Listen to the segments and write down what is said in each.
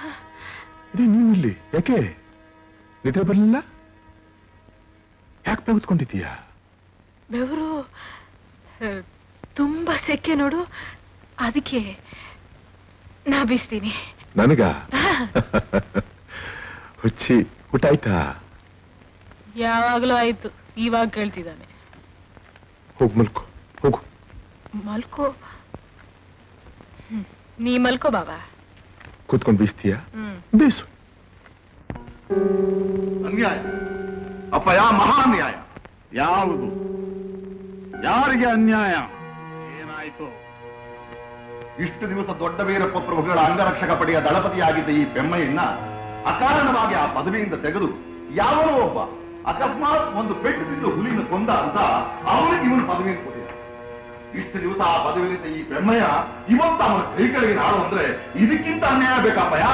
ಇದೇ ನೀನು ಇಲ್ಲಿ ಯಾಕೆ ನಿದ್ರೆ ಬರಲಿಲ್ಲ ಯಾಕೆ ಬೆವತ್ಕೊಂಡಿದ್ದೀಯಾ ಬೆವರು ಆ, ತುಂಬಾ ಸೆಕೆ ನೋಡು ಅದಕ್ಕೆ ನಾ ಬೀಸ್ತೀನಿ ನನಗ ಹುಚ್ಚಿ ಊಟ ಆಯ್ತಾ ಯಾವಾಗ್ಲೂ ಆಯ್ತು ಇವಾಗ ಕೇಳ್ತಿದ್ದಾನೆ ಹೋಗ್ ಮಲ್ಕೋ ಹೋಗು ಮಲ್ಕೋ ಹ್ಮ್. ನೀ ಮಲ್ಕೋ ಬಾಬಾ ಕೂತ್ಕೊಂಡು ಬೀಸ್ತೀಯಾ ಹ್ಮ್ ಬೀಸು ಅನ್ಯಾಯ ಅಪ್ಪ ಯಾ ಮಹಾನ್ಯಾಯ ಯಾವುದು ಯಾರಿಗೆ ಅನ್ಯಾಯ ಏನಾಯ್ತು ಇಷ್ಟು ದಿವಸ ದೊಡ್ಡ ವೀರಪ್ಪ ಪ್ರಭುಗಳ ಅಂಗರಕ್ಷಕ ಪಡೆಯ ದಳಪತಿಯಾಗಿದ್ದ ಈ ಬೆಮ್ಮಯ್ಯನ್ನ ಅಕಾರಣವಾಗಿ ಆ ಪದವಿಯಿಂದ ತೆಗೆದು ಯಾವನೋ ಒಬ್ಬ ಅಕಸ್ಮಾತ್ ಒಂದು ಪೆಟ್ಟು ತಿಂದು ಹುಲಿನ ಕೊಂದ ಅಂತ ಅವನಿಗೆ ಇವನು ಪದವಿಯನ್ನು ಕೊಟ್ಟಿದ್ದ ಇಷ್ಟು ದಿವಸ ಆ ಪದವಿಯಿಂದ ಈ ಬೆಮ್ಮಯ್ಯ ಇವತ್ತು ಅವನ ಕೈ ಕೆಳಗೆ ನಾಡು ಅಂದ್ರೆ ಇದಕ್ಕಿಂತ ಅನ್ಯಾಯ ಬೇಕಪ್ಪಯ್ಯ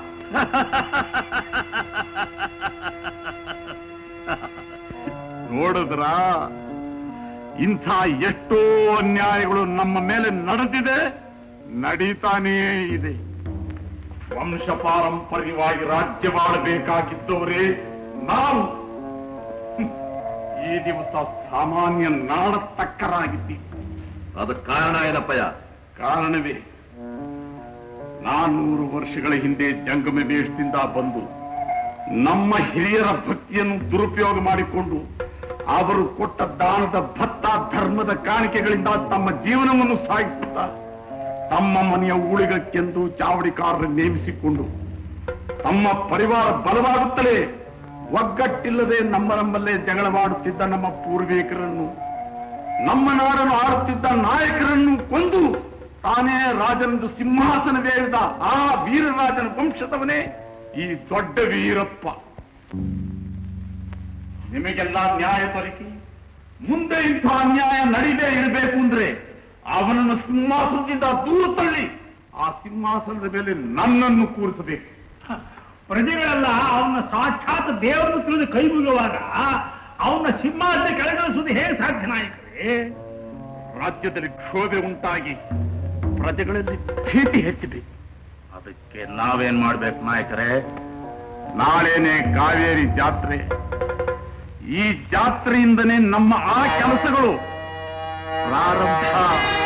ನೋಡಿದ್ರ ಇಂಥ ಎಷ್ಟೋ ಅನ್ಯಾಯಗಳು ನಮ್ಮ ಮೇಲೆ ನಡೆದಿದೆ ನಡೀತಾನೇ ಇದೆ ವಂಶ ಪಾರಂಪರ್ಯವಾಗಿ ರಾಜ್ಯವಾಳಬೇಕಾಗಿದ್ದವರೇ ನಾವು ಹ್ಮ್. ಈ ದಿವಸ ಸಾಮಾನ್ಯ ನಾಡತಕ್ಕರಾಗಿದ್ದೀವಿ ಅದಕ್ಕೆ ಕಾರಣ ಏನಪ್ಪಯ್ಯ ಕಾರಣವೇ ನಾನ್ನೂರು ವರ್ಷಗಳ ಹಿಂದೆ ಜಂಗಮ ದೇಶದಿಂದ ಬಂದು ನಮ್ಮ ಹಿರಿಯರ ಭಕ್ತಿಯನ್ನು ದುರುಪಯೋಗ ಮಾಡಿಕೊಂಡು ಅವರು ಕೊಟ್ಟ ದಾನದ ಭತ್ತ ಧರ್ಮದ ಕಾಣಿಕೆಗಳಿಂದ ತಮ್ಮ ಜೀವನವನ್ನು ಸಾಗಿಸುತ್ತಾ ತಮ್ಮ ಮನೆಯ ಊಳಿಗಕ್ಕೆಂದು ಚಾವಡಿಕಾರರನ್ನು ನೇಮಿಸಿಕೊಂಡು ತಮ್ಮ ಪರಿವಾರ ಬಲವಾಗುತ್ತಲೇ ಒಗ್ಗಟ್ಟಿಲ್ಲದೆ ನಮ್ಮ ನಮ್ಮಲ್ಲೇ ಜಗಳವಾಡುತ್ತಿದ್ದ ನಮ್ಮ ಪೂರ್ವಿಕರನ್ನು ನಮ್ಮ ನಾಡನ್ನು ಆಳುತ್ತಿದ್ದ ನಾಯಕರನ್ನು ಕೊಂದು ತಾನೇ ರಾಜನದು ಸಿಂಹಾಸನವೇರಿದ ಆ ವೀರರಾಜನ ವಂಶದವನೇ ಈ ದೊಡ್ಡ ವೀರಪ್ಪ ನಿಮಗೆಲ್ಲ ನ್ಯಾಯ ದೊರಕಿ ಮುಂದೆ ಇಂಥ ಅನ್ಯಾಯ ನಡೀದೇ ಇರಬೇಕು ಅಂದ್ರೆ ಅವನನ್ನು ಸಿಂಹಾಸನದಿಂದ ದೂರ ತಳ್ಳಿ ಆ ಸಿಂಹಾಸನದ ಮೇಲೆ ನನ್ನನ್ನು ಕೂರಿಸಬೇಕು ಪ್ರಜೆಗಳೆಲ್ಲ ಅವನ ಸಾಕ್ಷಾತ್ ದೇವರನ್ನು ತಿಳಿದು ಕೈ ಮುಗಿಯುವಾಗ ಅವನ ಸಿಂಹಾಸನ ಕೆಳಗಿಳಿಸುವುದು ಹೇಗೆ ಸಾಧ್ಯ ನಾಯಕರೇ ರಾಜ್ಯದಲ್ಲಿ ಕ್ಷೋಭೆ ಉಂಟಾಗಿ ಪ್ರಜೆಗಳಲ್ಲಿ ಭೀತಿ ಹೆಚ್ಚಬೇಕು ಅದಕ್ಕೆ ನಾವೇನ್ ಮಾಡ್ಬೇಕು ನಾಯಕರೇ ನಾಳೆನೆ ಕಾವೇರಿ ಜಾತ್ರೆ ಈ ಜಾತ್ರೆಯಿಂದನೇ ನಮ್ಮ ಆ ಕೆಲಸಗಳು ಪ್ರಾರಂಭ